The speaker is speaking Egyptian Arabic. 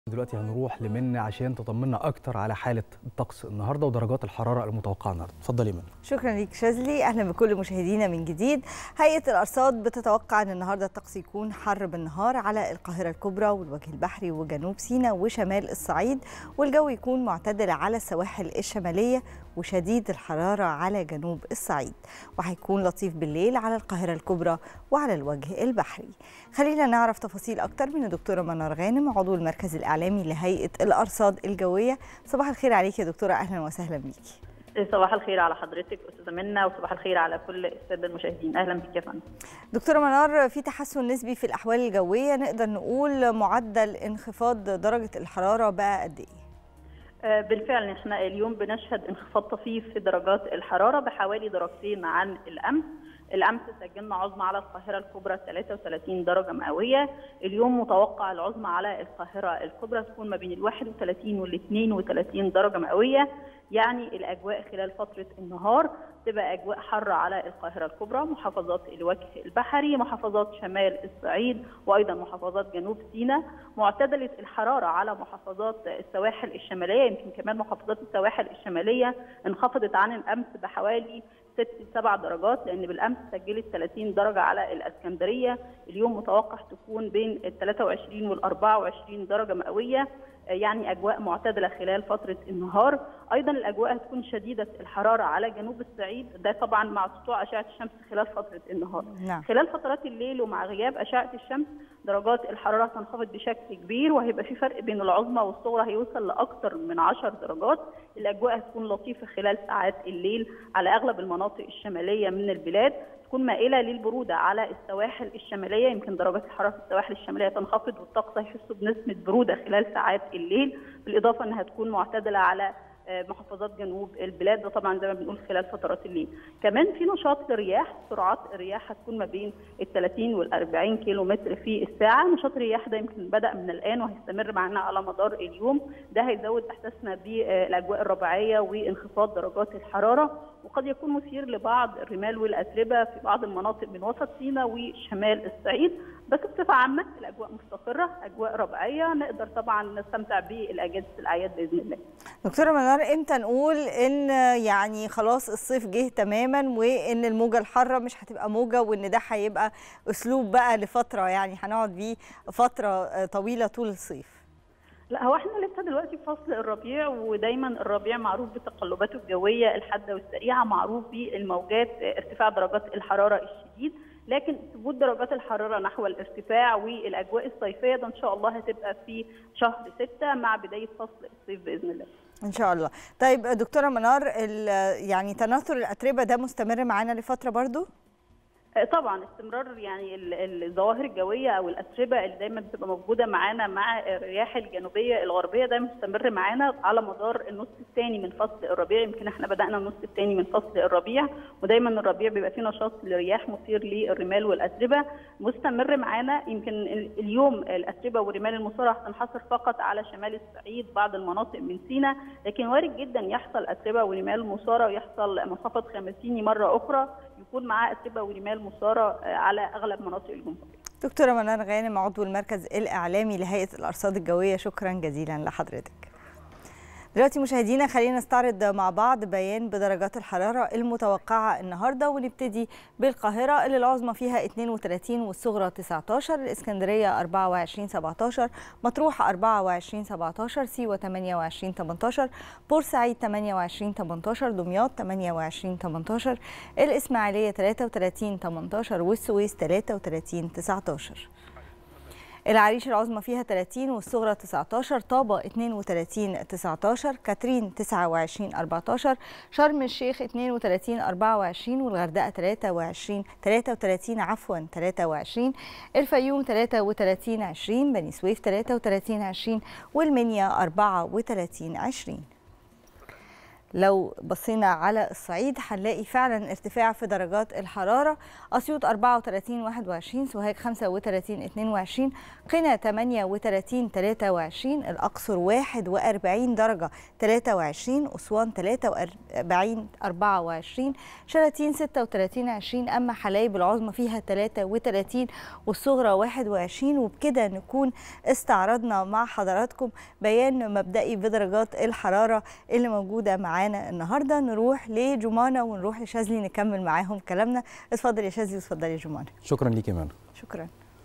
دلوقتي هنروح لمنى عشان تطمنا اكتر على حاله الطقس النهارده ودرجات الحراره المتوقعه النهارده اتفضلي يا منى شكرا ليك شاذلي اهلا بكل مشاهدينا من جديد هيئه الارصاد بتتوقع ان النهارده الطقس يكون حر بالنهار على القاهره الكبرى والوجه البحري وجنوب سيناء وشمال الصعيد والجو يكون معتدل على السواحل الشماليه وشديد الحراره على جنوب الصعيد وهيكون لطيف بالليل على القاهره الكبرى وعلى الوجه البحري خلينا نعرف تفاصيل اكتر من الدكتوره منار غانم عضو المركز الاعلامي لهيئه الارصاد الجويه صباح الخير عليك يا دكتوره اهلا وسهلا بيكي صباح الخير على حضرتك استاذه منى وصباح الخير على كل الساده المشاهدين اهلا بك يا فندم دكتوره منار في تحسن نسبي في الاحوال الجويه نقدر نقول معدل انخفاض درجه الحراره بقى قد ايه بالفعل احنا اليوم بنشهد انخفاض طفيف في درجات الحراره بحوالي درجتين عن الامس الامس سجلنا عظمى على القاهره الكبرى 33 درجه مئويه اليوم متوقع العظمى على القاهره الكبرى تكون ما بين ال 31 وال 32 درجه مئويه يعني الاجواء خلال فتره النهار تبقى اجواء حاره على القاهره الكبرى محافظات الوجه البحري محافظات شمال الصعيد وايضا محافظات جنوب سيناء معتدله الحراره على محافظات السواحل الشماليه يمكن كمان محافظات السواحل الشماليه انخفضت عن الامس بحوالي ست سبع درجات لان بالامس سجلت 30 درجه على الاسكندريه اليوم متوقع تكون بين ال 23 وال 24 درجه مئويه يعني اجواء معتدله خلال فتره النهار ايضا الاجواء هتكون شديده الحراره على جنوب الصعيد ده طبعا مع سطوع اشعه الشمس خلال فتره النهار نعم. خلال فترات الليل ومع غياب اشعه الشمس درجات الحراره هتنخفض بشكل كبير وهيبقى في فرق بين العظمى والصغرى هيوصل لاكثر من 10 درجات الاجواء هتكون لطيفه خلال ساعات الليل على اغلب المناطق الشماليه من البلاد تكون مائله للبروده على السواحل الشماليه يمكن درجات الحراره في السواحل الشماليه تنخفض والطقس هيحسوا بنسمه بروده خلال ساعات الليل بالاضافه انها تكون معتدله على محافظات جنوب البلاد ده طبعا زي ما بنقول خلال فترات الليل كمان في نشاط للرياح سرعات الرياح هتكون ما بين ال 30 وال 40 كيلو متر في الساعه نشاط الرياح ده يمكن بدا من الان وهيستمر معنا على مدار اليوم ده هيزود احساسنا بالاجواء الربيعيه وانخفاض درجات الحراره وقد يكون مثير لبعض الرمال والاتربه في بعض المناطق من وسط سيناء وشمال الصعيد بس بصفه عامه الاجواء مستقره اجواء ربيعيه نقدر طبعا نستمتع بالاجازه الاعياد باذن الله دكتوره منار امتى نقول ان يعني خلاص الصيف جه تماما وان الموجه الحاره مش هتبقى موجه وان ده هيبقى اسلوب بقى لفتره يعني هنقعد بيه فتره طويله طول الصيف لا هو احنا لسه دلوقتي في فصل الربيع ودايما الربيع معروف بتقلباته الجويه الحاده والسريعه معروف بالموجات ارتفاع درجات الحراره الشديد لكن ثبوت درجات الحراره نحو الارتفاع والاجواء الصيفيه ده ان شاء الله هتبقى في شهر 6 مع بدايه فصل الصيف باذن الله. ان شاء الله. طيب دكتوره منار يعني تناثر الاتربه ده مستمر معانا لفتره برضو؟ طبعا استمرار يعني الظواهر الجويه او الاتربه اللي دايما بتبقى موجوده معانا مع الرياح الجنوبيه الغربيه ده مستمر معانا على مدار النص الثاني من فصل الربيع يمكن احنا بدانا النص الثاني من فصل الربيع ودايما الربيع بيبقى فيه نشاط للرياح مثير للرمال والاتربه مستمر معانا يمكن اليوم الاتربه والرمال المثاره هتنحصر فقط على شمال الصعيد بعض المناطق من سيناء لكن وارد جدا يحصل اتربه ورمال مثاره ويحصل منخفض خمسيني مره اخرى يكون معاه اتربه ورمال مثاره على اغلب مناطق الجمهوريه. دكتوره منار غانم عضو المركز الاعلامي لهيئه الارصاد الجويه شكرا جزيلا لحضرتك. دلوقتي مشاهدينا خلينا نستعرض مع بعض بيان بدرجات الحرارة المتوقعة النهاردة ونبتدي بالقاهرة اللي العظمى فيها 32 والصغرى 19 الإسكندرية 24 17 مطروح 24 17 سيوة 28 18 بورسعيد 28 18 دمياط 28 18 الإسماعيلية 33 18 والسويس 33 19 العريش العظمى فيها 30 والصغرى 19 طابة 32 19 كاترين 29 14 شرم الشيخ 32 24 والغردقة 23 33 عفوا 23 الفيوم 33 20 بني سويف 33 20 والمنيا 34 20 لو بصينا على الصعيد هنلاقي فعلا ارتفاع في درجات الحرارة أسيوط 34 21 سوهاج 35 22 قنا 38 23 الأقصر 41 درجة 23 أسوان 43 24 شلاتين 36 20 أما حلايب العظمى فيها 33 والصغرى 21 وبكده نكون استعرضنا مع حضراتكم بيان مبدئي بدرجات الحرارة اللي موجودة معانا النهاردة نروح لجمانة ونروح لشاذلي نكمل معاهم كلامنا اتفضل يا شاذلي واتفضل يا جمانة شكرا ليك يا مان شكرا